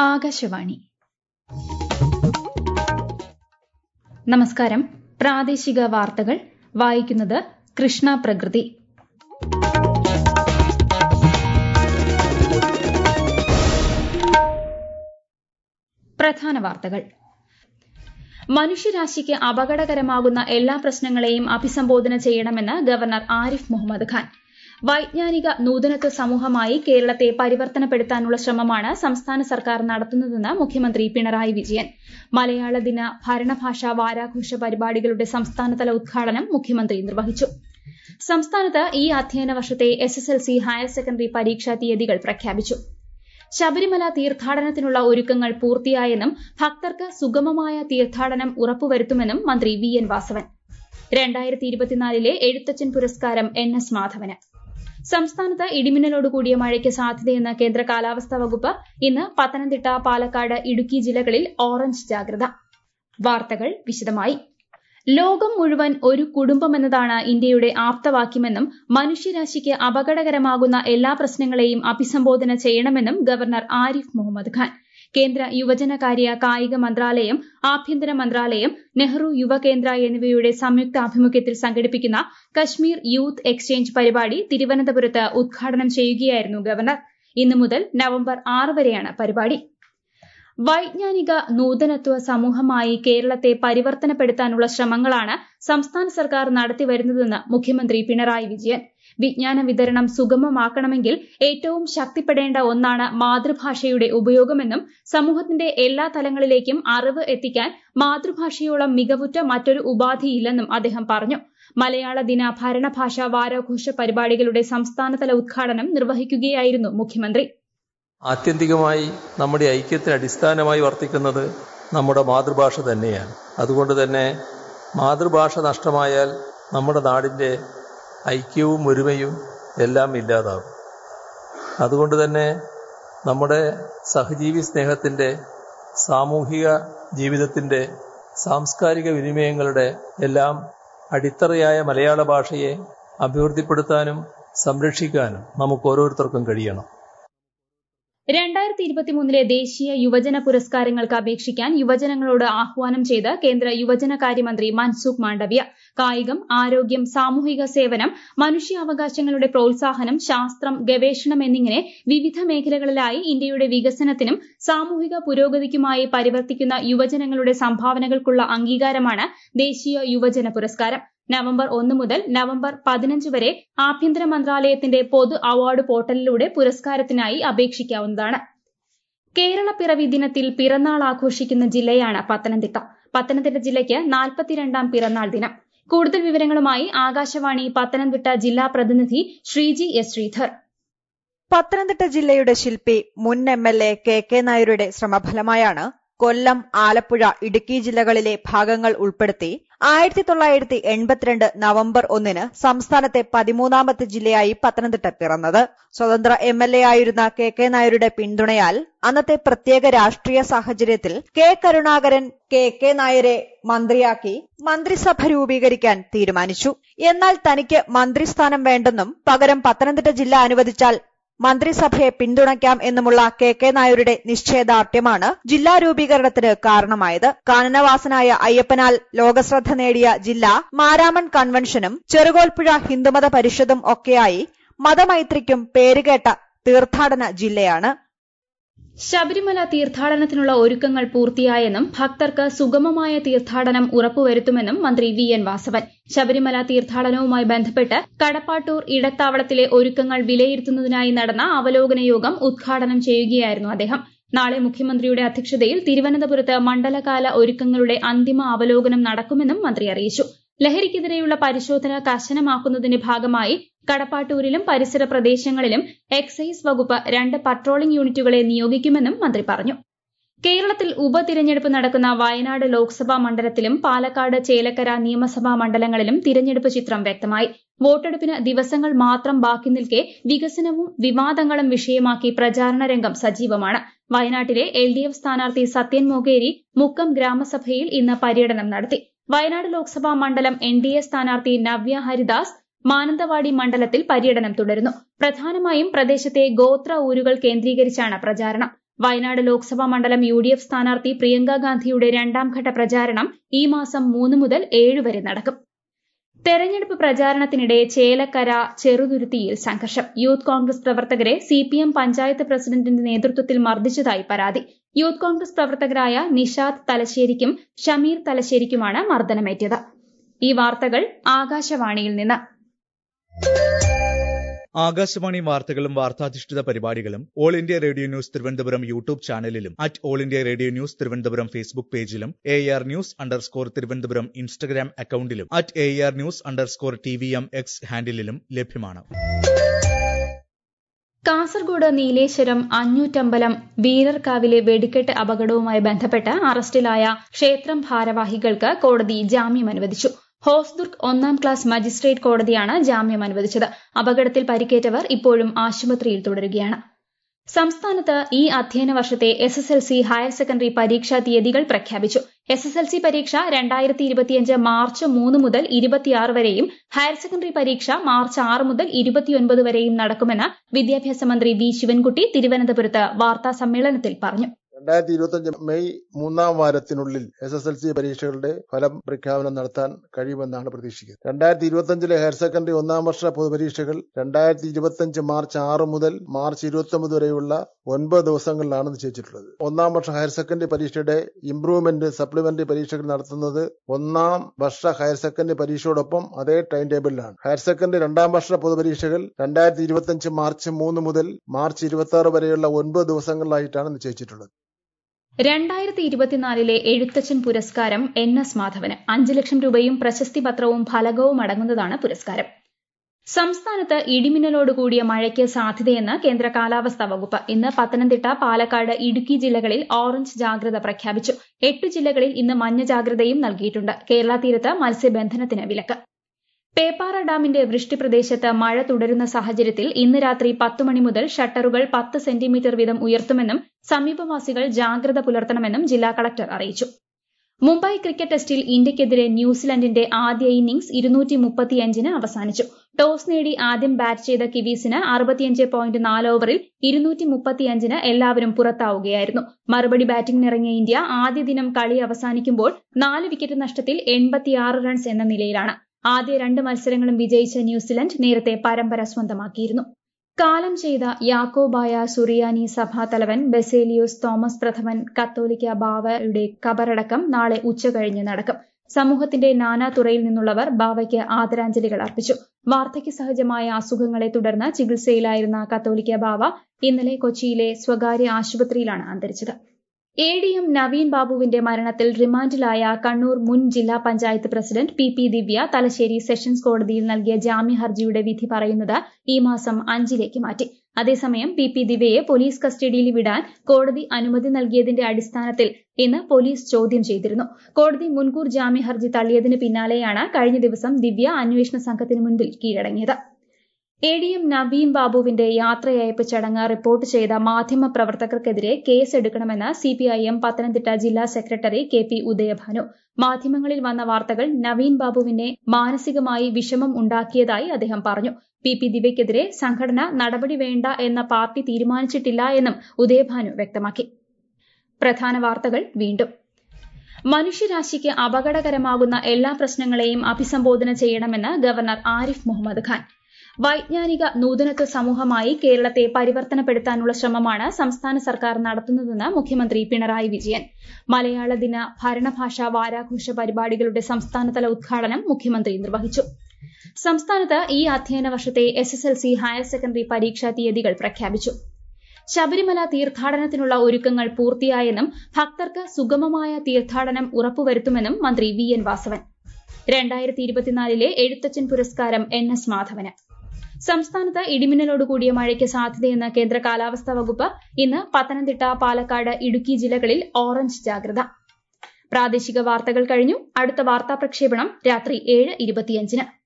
ആകാശവാണി നമസ്കാരം പ്രാദേശിക വാർത്തകൾ വായിക്കുന്നത് കൃഷ്ണ പ്രകൃതി പ്രധാന വാർത്തകൾ മനുഷ്യരാശിക്ക് അപകടകരമാകുന്ന എല്ലാ പ്രശ്നങ്ങളെയും അഭിസംബോധന ചെയ്യണമെന്ന് ഗവർണർ ആരിഫ് മുഹമ്മദ് ഖാൻ വൈജ്ഞാനിക നൂതനത്വ സമൂഹമായി കേരളത്തെ പരിവർത്തനപ്പെടുത്താനുള്ള ശ്രമമാണ് സംസ്ഥാന സർക്കാർ നടത്തുന്നതെന്ന് മുഖ്യമന്ത്രി പിണറായി വിജയൻ മലയാള ദിന ഭരണഭാഷാ വാരാഘോഷ പരിപാടികളുടെ സംസ്ഥാനതല ഉദ്ഘാടനം മുഖ്യമന്ത്രി നിർവഹിച്ചു സംസ്ഥാനത്ത് ഈ അധ്യയന വർഷത്തെ S S L C higher secondary പരീക്ഷാ തീയതികൾ പ്രഖ്യാപിച്ചു ശബരിമല തീർത്ഥാടനത്തിനുള്ള ഒരുക്കങ്ങൾ പൂർത്തിയായെന്നും ഭക്തർക്ക് സുഗമമായ തീർത്ഥാടനം ഉറപ്പുവരുത്തുമെന്നും മന്ത്രി വി എൻ വാസവൻ രണ്ടായിരത്തി ഇരുപത്തിനാലിലെ എഴുത്തച്ഛൻ പുരസ്കാരം എൻ എസ് മാധവന് സംസ്ഥാനത്ത് ഇടിമിന്നലോടുകൂടിയ മഴയ്ക്ക് സാധ്യതയെന്ന് കേന്ദ്ര കാലാവസ്ഥാ വകുപ്പ് ഇന്ന് പത്തനംതിട്ട പാലക്കാട് ഇടുക്കി ജില്ലകളിൽ ഓറഞ്ച് ജാഗ്രത വാർത്തകൾ വിശദമായി ലോകം മുഴുവൻ ഒരു കുടുംബമെന്നതാണ് ഇന്ത്യയുടെ ആപ്തവാക്യമെന്നും മനുഷ്യരാശിക്ക് അപകടകരമാകുന്ന എല്ലാ പ്രശ്നങ്ങളെയും അഭിസംബോധന ചെയ്യണമെന്നും ഗവർണർ ആരിഫ് മുഹമ്മദ് ഖാൻ കേന്ദ്ര യുവജനകാര്യ കായിക മന്ത്രാലയം ആഭ്യന്തര മന്ത്രാലയം നെഹ്റു യുവകേന്ദ്ര എന്നിവയുടെ സംയുക്ത ആഭിമുഖ്യത്തിൽ സംഘടിപ്പിക്കുന്ന കശ്മീർ യൂത്ത് എക്സ്ചേഞ്ച് പരിപാടി തിരുവനന്തപുരത്ത് ഉദ്ഘാടനം ചെയ്യുകയായിരുന്നു ഗവർണർ ഇന്നു മുതൽ നവംബർ ആറ് വരെയാണ് പരിപാടി വൈജ്ഞാനിക നൂതനത്വ സമൂഹമായി കേരളത്തെ പരിവർത്തനപ്പെടുത്താനുള്ള ശ്രമങ്ങളാണ് സംസ്ഥാന സർക്കാർ നടത്തിവരുന്നതെന്ന് മുഖ്യമന്ത്രി പിണറായി വിജയൻ വിജ്ഞാന വിതരണം സുഗമമാക്കണമെങ്കിൽ ഏറ്റവും ശക്തിപ്പെടേണ്ട ഒന്നാണ് മാതൃഭാഷയുടെ ഉപയോഗമെന്നും സമൂഹത്തിന്റെ എല്ലാ തലങ്ങളിലേക്കും അറിവ് എത്തിക്കാൻ മാതൃഭാഷയോളം മികവുറ്റ മറ്റൊരു ഉപാധിയില്ലെന്നും അദ്ദേഹം പറഞ്ഞു മലയാള ദിന ഭരണഭാഷാ വാരാഘോഷ പരിപാടികളുടെ സംസ്ഥാനതല ഉദ്ഘാടനം നിർവഹിക്കുകയായിരുന്നു മുഖ്യമന്ത്രി ആത്യന്തികമായി നമ്മുടെ ഐക്യത്തിന് അടിസ്ഥാനമായി വർത്തിക്കുന്നത് നമ്മുടെ മാതൃഭാഷ തന്നെയാണ് അതുകൊണ്ട് തന്നെ മാതൃഭാഷ നഷ്ടമായാൽ നമ്മുടെ നാടിൻ്റെ ഐക്യവും ഒരുമയും എല്ലാം ഇല്ലാതാകും അതുകൊണ്ട് തന്നെ നമ്മുടെ സഹജീവി സ്നേഹത്തിൻ്റെ സാമൂഹിക ജീവിതത്തിൻ്റെ സാംസ്കാരിക വിനിമയങ്ങളുടെ എല്ലാം അടിത്തറയായ മലയാള ഭാഷയെ അഭിവൃദ്ധിപ്പെടുത്താനും സംരക്ഷിക്കാനും നമുക്ക് ഓരോരുത്തർക്കും കഴിയണം രണ്ടായിരത്തി ഇരുപത്തിമൂന്നിലെ ദേശീയ യുവജന പുരസ്കാരങ്ങൾക്ക് അപേക്ഷിക്കാൻ യുവജനങ്ങളോട് ആഹ്വാനം ചെയ്ത് കേന്ദ്ര യുവജനകാര്യമന്ത്രി മൻസുഖ് മാണ്ഡവ്യ കായികം ആരോഗ്യം സാമൂഹിക സേവനം മനുഷ്യാവകാശങ്ങളുടെ പ്രോത്സാഹനം ശാസ്ത്രം ഗവേഷണം എന്നിങ്ങനെ വിവിധ മേഖലകളിലായി ഇന്ത്യയുടെ വികസനത്തിനും സാമൂഹിക പുരോഗതിക്കുമായി പരിവർത്തിക്കുന്ന യുവജനങ്ങളുടെ സംഭാവനകൾക്കുള്ള അംഗീകാരമാണ് ദേശീയ യുവജന പുരസ്കാരം നവംബർ ഒന്ന് മുതൽ നവംബർ പതിനഞ്ച് വരെ ആഭ്യന്തര മന്ത്രാലയത്തിന്റെ പൊതു അവാർഡ് പോർട്ടലിലൂടെ പുരസ്കാരത്തിനായി അപേക്ഷിക്കാവുന്നതാണ് കേരള പിറവി ദിനത്തിൽ പിറന്നാൾ ആഘോഷിക്കുന്ന ജില്ലയാണ് പത്തനംതിട്ട പത്തനംതിട്ട ജില്ലയ്ക്ക് നാൽപ്പത്തിരണ്ടാം പിറന്നാൾ ദിനം കൂടുതൽ വിവരങ്ങളുമായി ആകാശവാണി പത്തനംതിട്ട ജില്ലാ പ്രതിനിധി ശ്രീജി എസ് ശ്രീധർ പത്തനംതിട്ട ജില്ലയുടെ ശില്പി മുൻ M L A K K നായരുടെ ശ്രമഫലമായാണ് കൊല്ലം ആലപ്പുഴ ഇടുക്കി ജില്ലകളിലെ ഭാഗങ്ങൾ ഉൾപ്പെടുത്തി ആയിരത്തി തൊള്ളായിരത്തി എൺപത്തിരണ്ട് നവംബർ ഒന്നിന് സംസ്ഥാനത്തെ പതിമൂന്നാമത്തെ ജില്ലയായി പത്തനംതിട്ട പിറന്നത് സ്വതന്ത്ര എം എൽ എ ആയിരുന്ന കെ കെ നായരുടെ പിന്തുണയാൽ അന്നത്തെ പ്രത്യേക രാഷ്ട്രീയ സാഹചര്യത്തിൽ കെ കരുണാകരൻ കെ കെ നായരെ മന്ത്രിയാക്കി മന്ത്രിസഭ രൂപീകരിക്കാൻ തീരുമാനിച്ചു എന്നാൽ തനിക്ക് മന്ത്രിസ്ഥാനം വേണ്ടെന്നും പകരം പത്തനംതിട്ട ജില്ല അനുവദിച്ചാൽ മന്ത്രിസഭയെ പിന്തുണയ്ക്കാം എന്നുമുള്ള കെ കെ നായരുടെ നിശ്ചയദാർഢ്യമാണ് ജില്ലാ രൂപീകരണത്തിന് കാരണമായത് കാനനവാസനായ അയ്യപ്പനാൽ ലോകശ്രദ്ധ നേടിയ ജില്ല മാരാമൺ കൺവെൻഷനും ചെറുകോൽപ്പുഴ ഹിന്ദുമത പരിഷത്തും ഒക്കെയായി മതമൈത്രിക്കും പേരുകേട്ട തീർത്ഥാടന ജില്ലയാണ് ശബരിമല തീർത്ഥാടനത്തിനുള്ള ഒരുക്കങ്ങൾ പൂർത്തിയായെന്നും ഭക്തർക്ക് സുഗമമായ തീർത്ഥാടനം ഉറപ്പുവരുത്തുമെന്നും മന്ത്രി വി എൻ വാസവൻ ശബരിമല തീർത്ഥാടനവുമായി ബന്ധപ്പെട്ട് കടപ്പാട്ടൂർ ഇടത്താവളത്തിലെ ഒരുക്കങ്ങൾ വിലയിരുത്തുന്നതിനായി നടന്ന അവലോകന യോഗം ഉദ്ഘാടനം ചെയ്യുകയായിരുന്നു അദ്ദേഹം നാളെ മുഖ്യമന്ത്രിയുടെ അധ്യക്ഷതയിൽ തിരുവനന്തപുരത്ത് മണ്ഡലകാല ഒരുക്കങ്ങളുടെ അന്തിമ അവലോകനം നടക്കുമെന്നും മന്ത്രി അറിയിച്ചു ലഹരിക്കെതിരെയുള്ള പരിശോധന കർശനമാക്കുന്നതിന്റെ ഭാഗമായി കടപ്പാട്ടൂരിലും പരിസര പ്രദേശങ്ങളിലും എക്സൈസ് വകുപ്പ് രണ്ട് പട്രോളിംഗ് യൂണിറ്റുകളെ നിയോഗിക്കുമെന്നും മന്ത്രി പറഞ്ഞു കേരളത്തിൽ ഉപതിരഞ്ഞെടുപ്പ് നടക്കുന്ന വയനാട് ലോക്സഭാ മണ്ഡലത്തിലും പാലക്കാട് ചേലക്കര നിയമസഭാ മണ്ഡലങ്ങളിലും തിരഞ്ഞെടുപ്പ് ചിത്രം വ്യക്തമായി വോട്ടെടുപ്പിന് ദിവസങ്ങൾ മാത്രം ബാക്കി നിൽക്കെ വികസനവും വിവാദങ്ങളും വിഷയമാക്കി പ്രചാരണ രംഗം സജീവമാണ് വയനാട്ടിലെ എൽ ഡി എഫ് സ്ഥാനാർത്ഥി സത്യൻ മൊകേരി മുക്കം ഗ്രാമസഭയിൽ ഇന്ന് പര്യടനം നടത്തി വയനാട് ലോക്സഭാ മണ്ഡലം എൻ ഡി എ സ്ഥാനാർത്ഥി നവ്യ ഹരിദാസ് മാനന്തവാടി മണ്ഡലത്തിൽ പര്യടനം തുടരുന്നു പ്രധാനമായും പ്രദേശത്തെ ഗോത്ര ഊരുകൾ കേന്ദ്രീകരിച്ചാണ് പ്രചാരണം വയനാട് ലോക്സഭാ മണ്ഡലം യു ഡി എഫ് സ്ഥാനാർത്ഥി പ്രിയങ്ക ഗാന്ധിയുടെ രണ്ടാം ഘട്ട പ്രചാരണം ഈ മാസം മൂന്ന് മുതൽ ഏഴ് വരെ നടക്കും തെരഞ്ഞെടുപ്പ് പ്രചാരണത്തിനിടെ ചേലക്കര ചെറുതുരുത്തിയിൽ സംഘർഷം യൂത്ത് കോൺഗ്രസ് പ്രവർത്തകരെ സിപിഎം പഞ്ചായത്ത് പ്രസിഡന്റിന്റെ നേതൃത്വത്തിൽ മർദ്ദിച്ചതായി പരാതി യൂത്ത് കോൺഗ്രസ് പ്രവർത്തകരായ നിഷാദ് തലശ്ശേരിക്കും ഷമീർ തലശ്ശേരിക്കുമാണ് മർദ്ദനമേറ്റത് ഈ വാർത്തകൾ ആകാശവാണിയിൽ നിന്ന് ആകാശവാണി വാർത്തകളും വാർത്താധിഷ്ഠിത പരിപാടികളും all India radio news Thiruvananthapuram YouTube ചാനലിലും at all India radio news Thiruvananthapuram Facebook പേജിലും A R news underscore Thiruvananthapuram Instagram അക്കൌണ്ടിലും at A R news underscore T V M X ഹാൻഡിലും ലഭ്യമാണ് കാസർഗോഡ് നീലേശ്വരം അഞ്ഞൂറ്റമ്പലം വീരർകാവിലെ വെടിക്കെട്ട് അപകടവുമായി ബന്ധപ്പെട്ട് അറസ്റ്റിലായ ക്ഷേത്രം ഭാരവാഹികൾക്ക് കോടതി ജാമ്യം അനുവദിച്ചു ഹോസ്ദുർഗ് ഒന്നാം ക്ലാസ് മജിസ്ട്രേറ്റ് കോടതിയാണ് ജാമ്യം അനുവദിച്ചത് അപകടത്തിൽ പരിക്കേറ്റവർ ഇപ്പോഴും ആശുപത്രിയിൽ തുടരുകയാണ് സംസ്ഥാനത്ത് ഈ അധ്യയന വർഷത്തെ S S L C higher secondary പരീക്ഷാ തീയതികൾ പ്രഖ്യാപിച്ചു എസ് എസ് എൽ സി പരീക്ഷ രണ്ടായിരത്തി ഇരുപത്തിയഞ്ച് മാർച്ച് മൂന്ന് മുതൽ ഇരുപത്തിയാറ് വരെയും ഹയർ സെക്കൻഡറി പരീക്ഷ മാർച്ച് ആറ് മുതൽ ഇരുപത്തിയൊൻപത് വരെയും നടക്കുമെന്ന് വിദ്യാഭ്യാസ മന്ത്രി വി ശിവൻകുട്ടി തിരുവനന്തപുരത്ത് വാർത്താ സമ്മേളനത്തിൽ പറഞ്ഞു രണ്ടായിരത്തി ഇരുപത്തിയഞ്ച് മെയ് മൂന്നാം വാരത്തിനുള്ളിൽ എസ് എസ് എൽ സി പരീക്ഷകളുടെ ഫലം പ്രഖ്യാപനം നടത്താൻ കഴിയുമെന്നാണ് പ്രതീക്ഷിക്കുന്നത് രണ്ടായിരത്തി ഇരുപത്തിയഞ്ചിലെ ഹയർ സെക്കൻഡറി ഒന്നാം വർഷ പൊതുപരീക്ഷകൾ രണ്ടായിരത്തി ഇരുപത്തിയഞ്ച് മാർച്ച് ആറ് മുതൽ മാർച്ച് ഇരുപത്തി വരെയുള്ള ഒൻപത് ദിവസങ്ങളിലാണ് നിശ്ചയിച്ചിട്ടുള്ളത് ഒന്നാം വർഷ ഹയർ സെക്കൻഡറി പരീക്ഷയുടെ ഇംപ്രൂവ്മെന്റ് സപ്ലിമെന്ററി പരീക്ഷകൾ നടത്തുന്നത് ഒന്നാം വർഷ ഹയർ സെക്കൻഡറി പരീക്ഷയോടൊപ്പം അതേ ടൈം ടേബിളിലാണ് ഹയർ സെക്കൻഡറി രണ്ടാം വർഷ പൊതുപരീക്ഷകൾ രണ്ടായിരത്തി ഇരുപത്തിയഞ്ച് മാർച്ച് മൂന്ന് മുതൽ മാർച്ച് ഇരുപത്തി ആറ് വരെയുള്ള ഒൻപത് ദിവസങ്ങളിലായിട്ടാണ് നിശ്ചയിച്ചിട്ടുള്ളത് രണ്ടായിരത്തി ഇരുപത്തിനാലിലെ എഴുത്തച്ഛൻ പുരസ്കാരം എൻ എസ് മാധവന് അഞ്ച് ലക്ഷം രൂപയും പ്രശസ്തി പത്രവും ഫലകവും അടങ്ങുന്നതാണ് പുരസ്കാരം സംസ്ഥാനത്ത് ഇടിമിന്നലോടുകൂടിയ മഴയ്ക്ക് സാധ്യതയെന്ന് കേന്ദ്ര കാലാവസ്ഥാ വകുപ്പ് ഇന്ന് പത്തനംതിട്ട പാലക്കാട് ഇടുക്കി ജില്ലകളിൽ ഓറഞ്ച് ജാഗ്രത പ്രഖ്യാപിച്ചു എട്ട് ജില്ലകളിൽ ഇന്ന് മഞ്ഞ ജാഗ്രതയും നൽകിയിട്ടുണ്ട് കേരള തീരത്ത് മത്സ്യബന്ധനത്തിന് വിലക്ക് പേപ്പാറ ഡാമിന്റെ വൃഷ്ടിപ്രദേശത്ത് മഴ തുടരുന്ന സാഹചര്യത്തിൽ ഇന്ന് രാത്രി പത്ത് മണി മുതൽ ഷട്ടറുകൾ പത്ത് സെന്റിമീറ്റർ വീതം ഉയർത്തുമെന്നും സമീപവാസികൾ ജാഗ്രത പുലർത്തണമെന്നും ജില്ലാ കളക്ടർ അറിയിച്ചു മുംബൈ ക്രിക്കറ്റ് ടെസ്റ്റിൽ ഇന്ത്യയ്ക്കെതിരെ ന്യൂസിലൻഡിന്റെ ആദ്യ ഇന്നിംഗ്സ് ഇരുന്നൂറ്റി മുപ്പത്തിയഞ്ചിന് അവസാനിച്ചു ടോസ് നേടി ആദ്യം ബാറ്റ് ചെയ്ത കിവീസിന് അറുപത്തിയഞ്ച് പോയിന്റ് നാല് ഓവറിൽ ഇരുന്നൂറ്റി മുപ്പത്തിയഞ്ചിന് എല്ലാവരും പുറത്താവുകയായിരുന്നു മറുപടി ബാറ്റിംഗിനിറങ്ങിയ ഇന്ത്യ ആദ്യ ദിനം കളി അവസാനിക്കുമ്പോൾ നാല് വിക്കറ്റ് നഷ്ടത്തിൽ എൺപത്തിയാറ് റൺസ് എന്ന നിലയിലാണ് ആദ്യ രണ്ട് മത്സരങ്ങളും വിജയിച്ച ന്യൂസിലൻഡ് നേരത്തെ പരമ്പര സ്വന്തമാക്കിയിരുന്നു കാലം ചെയ്ത യാക്കോബായ സുറിയാനി സഭാതലവൻ ബെസേലിയോസ് തോമസ് പ്രഥമൻ കത്തോലിക്ക ബാവയുടെ കബറടക്കം നാളെ ഉച്ചകഴിഞ്ഞ് നടക്കും സമൂഹത്തിന്റെ നാനാതുറയിൽ നിന്നുള്ളവർ ബാവയ്ക്ക് ആദരാഞ്ജലികൾ അർപ്പിച്ചു വാർദ്ധക്യ സഹജമായ അസുഖങ്ങളെ തുടർന്ന് ചികിത്സയിലായിരുന്ന കത്തോലിക്ക ബാവ ഇന്നലെ കൊച്ചിയിലെ സ്വകാര്യ ആശുപത്രിയിലാണ് അന്തരിച്ചത് എ ഡി എം നവീൻ ബാബുവിന്റെ മരണത്തിൽ റിമാൻഡിലായ കണ്ണൂർ മുൻ ജില്ലാ panchayat president P P Divya Thalassery sessions കോടതിയിൽ നൽകിയ ജാമ്യ ഹർജിയുടെ വിധി പറയുന്നത് ഈ മാസം അഞ്ചിലേക്ക് മാറ്റി അതേസമയം പി പി ദിവ്യയെ പോലീസ് കസ്റ്റഡിയിൽ വിടാൻ കോടതി അനുമതി നൽകിയതിന്റെ അടിസ്ഥാനത്തിൽ ഇന്ന് പോലീസ് ചോദ്യം ചെയ്തിരുന്നു കോടതി മുൻകൂർ ജാമ്യ ഹർജി തള്ളിയതിന് പിന്നാലെയാണ് കഴിഞ്ഞ ദിവസം ദിവ്യ അന്വേഷണ സംഘത്തിന് മുൻപിൽ കീഴടങ്ങിയത് എ ഡി എം നവീൻ ബാബുവിന്റെ യാത്രയയപ്പ് ചടങ്ങ് റിപ്പോർട്ട് ചെയ്ത മാധ്യമ പ്രവർത്തകർക്കെതിരെ കേസ് എടുക്കണമെന്ന് സിപിഐഎം പത്തനംതിട്ട ജില്ലാ സെക്രട്ടറി കെ പി ഉദയഭാനു മാധ്യമങ്ങളിൽ വന്ന വാർത്തകൾ നവീൻ ബാബുവിനെ മാനസികമായി വിഷമം ഉണ്ടാക്കിയതായി അദ്ദേഹം പറഞ്ഞു പി പി ദിവ്യക്കെതിരെ സംഘടന നടപടി വേണ്ട എന്ന പാർട്ടി തീരുമാനിച്ചിട്ടില്ല എന്നും ഉദയഭാനു വ്യക്തമാക്കി പ്രധാന വാർത്തകൾ വീണ്ടും മനുഷ്യരാശിക്ക് അപകടകരമാകുന്ന എല്ലാ പ്രശ്നങ്ങളെയും അഭിസംബോധന ചെയ്യണമെന്ന് ഗവർണർ ആരിഫ് മുഹമ്മദ് ഖാൻ വൈജ്ഞാനിക നൂതനത്വ സമൂഹമായി കേരളത്തെ പരിവർത്തനപ്പെടുത്താനുള്ള ശ്രമമാണ് സംസ്ഥാന സർക്കാർ നടത്തുന്നതെന്ന് മുഖ്യമന്ത്രി പിണറായി വിജയൻ മലയാള ദിന ഭരണഭാഷാ വാരാഘോഷ പരിപാടികളുടെ സംസ്ഥാനതല ഉദ്ഘാടനം മുഖ്യമന്ത്രി നിർവഹിച്ചു സംസ്ഥാനത്ത് ഈ അധ്യയന വർഷത്തെ S S L C higher secondary പരീക്ഷാ തീയതികൾ പ്രഖ്യാപിച്ചു ശബരിമല തീർത്ഥാടനത്തിനുള്ള ഒരുക്കങ്ങൾ പൂർത്തിയായെന്നും ഭക്തർക്ക് സുഗമമായ തീർത്ഥാടനം ഉറപ്പുവരുത്തുമെന്നും മന്ത്രി വി എൻ വാസവൻ രണ്ടായിരത്തി ഇരുപത്തിനാലിലെ എഴുത്തച്ഛൻ പുരസ്കാരം എൻ എസ് മാധവന് സംസ്ഥാനത്ത് ഇടിമിന്നലോടുകൂടിയ മഴയ്ക്ക് സാധ്യതയെന്ന് കേന്ദ്ര കാലാവസ്ഥാ വകുപ്പ് ഇന്ന് പത്തനംതിട്ട പാലക്കാട് ഇടുക്കി ജില്ലകളിൽ ഓറഞ്ച് ജാഗ്രത പ്രാദേശിക വാർത്തകൾ കഴിഞ്ഞു അടുത്ത വാർത്താ പ്രക്ഷേപണം രാത്രി ഏഴ് ഇരുപത്തിയഞ്ചിന്